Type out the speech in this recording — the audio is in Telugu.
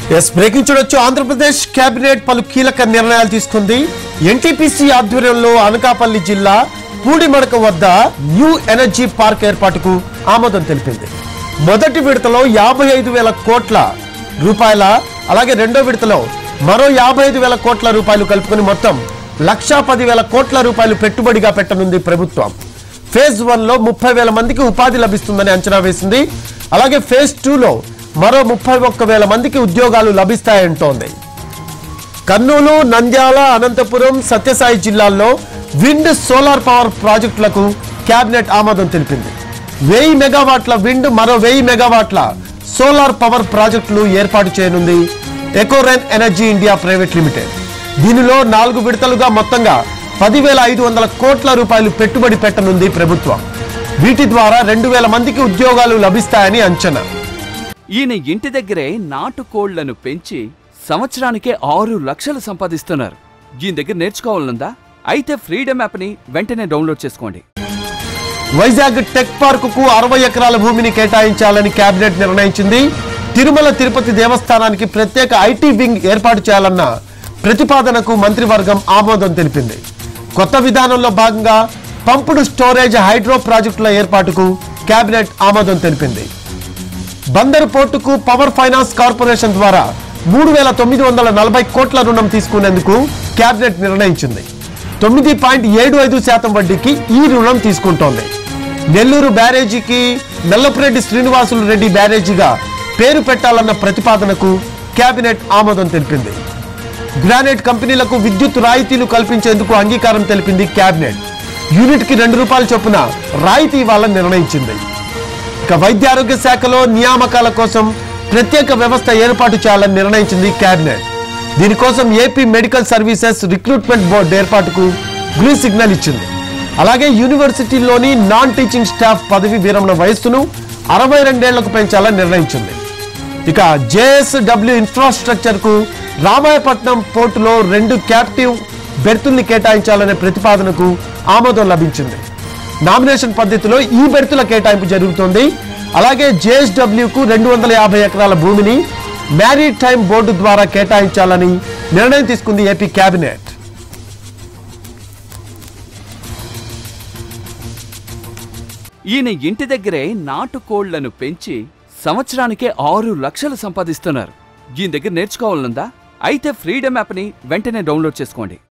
ఎస్ బ్రేకింగ్ చూడొచ్చు ఆంధ్రప్రదేశ్ కేబినెట్ పలు కీలక నిర్ణయాలు తీసుకుంది ఎన్టీపీసీ ఆధ్వర్యంలో అనకాపల్లి జిల్లా పూడిమడక వద్ద న్యూ ఎనర్జీ పార్క్ ఏర్పాటుకు ఆమోదం తెలిపింది మొదటి విడతలో యాభై ఐదు వేల కోట్ల రూపాయల అలాగే రెండో విడతలో మరో యాభై ఐదు వేల కోట్ల రూపాయలు కలుపుకొని మొత్తం లక్షా పది వేల కోట్ల రూపాయలు పెట్టుబడిగా పెట్టనుంది ప్రభుత్వం ఫేజ్ వన్ లో ముప్పై వేల మందికి ఉపాధి లభిస్తుందని అంచనా వేసింది అలాగే ఫేజ్ టూలో మరో ముప్పై ఒక్క వేల మందికి ఉద్యోగాలు లభిస్తాయంటోంది Kurnool Nandyal Anantapur Sathya Sai wind solar power ప్రాజెక్టులకు కేబినెట్ ఆమోదం తెలిపింది వెయ్యి మెగావాట్ల విండ్ మరో వెయ్యి మెగావాట్ల సోలార్ పవర్ ప్రాజెక్టులు ఏర్పాటు చేయనుంది Ecoren energy India private limited దీనిలో నాలుగు విడతలుగా మొత్తంగా పదివేల ఐదు వందల కోట్ల రూపాయలు పెట్టుబడి పెట్టనుంది ప్రభుత్వం వీటి ద్వారా రెండు వేల మందికి ఉద్యోగాలు లభిస్తాయని అంచనా ఈయన ఇంటి దగ్గరే నాటుకోళ్లను పెంచి సంవత్సరానికే ఆరు లక్షలు సంపాదిస్తున్నారు ఈయన దగ్గర నేర్చుకోవాలనుందా అయితే ఫ్రీడమ్ యాప్ని వెంటనే డౌన్లోడ్ చేసుకోండి వైజాగ్ టెక్ పార్క్ కు అరవై ఎకరాల భూమిని కేటాయించాలని కేబినెట్ నిర్ణయించింది తిరుమల తిరుపతి దేవస్థానానికి ప్రత్యేక ఐటీ వింగ్ ఏర్పాటు చేయాలన్న ప్రతిపాదనకు మంత్రివర్గం ఆమోదం తెలిపింది కొత్త విధానంలో భాగంగా పంపుడు స్టోరేజ్ హైడ్రో ప్రాజెక్టుల ఏర్పాటుకు కేబినెట్ ఆమోదం తెలిపింది బందరు పోర్టుకు పవర్ ఫైనాన్స్ కార్పొరేషన్ ద్వారా మూడు వేల తొమ్మిది వందల నలభై కోట్ల రుణం తీసుకునేందుకు కేబినెట్ నిర్ణయించింది తొమ్మిది పాయింట్ ఏడు ఐదు శాతం వడ్డీకి ఈ రుణం తీసుకుంటోంది నెల్లూరు బ్యారేజీకి నల్లపురెడ్డి శ్రీనివాసులు రెడ్డి బ్యారేజీగా పేరు పెట్టాలన్న ప్రతిపాదనకు కేబినెట్ ఆమోదం తెలిపింది గ్రానైట్ కంపెనీలకు విద్యుత్ రాయితీలు కల్పించేందుకు అంగీకారం తెలిపింది కేబినెట్ యూనిట్ కి రెండు రూపాయల చొప్పున రాయితీ ఇవ్వాలని నిర్ణయించింది ఇక వైద్య ఆరోగ్య శాఖలో నియామకాల కోసం ప్రత్యేక వ్యవస్థ ఏర్పాటు చేయాలని నిర్ణయించింది కేబినెట్ దీనికోసం AP medical services recruitment board ఏర్పాటుకు గ్రీన్ సిగ్నల్ ఇచ్చింది అలాగే యూనివర్సిటీలోని నాన్ టీచింగ్ స్టాఫ్ పదవి విరమణ వయస్సును అరవై రెండేళ్లకు పెంచాలని నిర్ణయించింది ఇక జేఎస్డబ్ల్యూ ఇన్ఫ్రాస్ట్రక్చర్ కు రామాయపట్నం పోర్టులో రెండు క్యాప్టివ్ బెర్తుల్ని కేటాయించాలనే ప్రతిపాదనకు ఆమోదం లభించింది నామినేషన్ పద్ధతిలో ఈ బెర్తుల కేటాయింపు జరుగుతోంది అలాగే జేఎస్డబ్ల్యూ కు రెండు వందల యాభై ఎకరాల భూమిని మ్యారీ టైమ్ బోర్డు ద్వారా కేటాయించాలని నిర్ణయం తీసుకుంది ఏపీ కేబినెట్ ఈయన ఇంటి దగ్గరే నాటుకోళ్లను పెంచి సంవత్సరానికే ఆరు లక్షలు సంపాదిస్తున్నారు ఈయన దగ్గర నేర్చుకోవాలనుందా అయితే ఫ్రీడమ్ యాప్ని వెంటనే డౌన్లోడ్ చేసుకోండి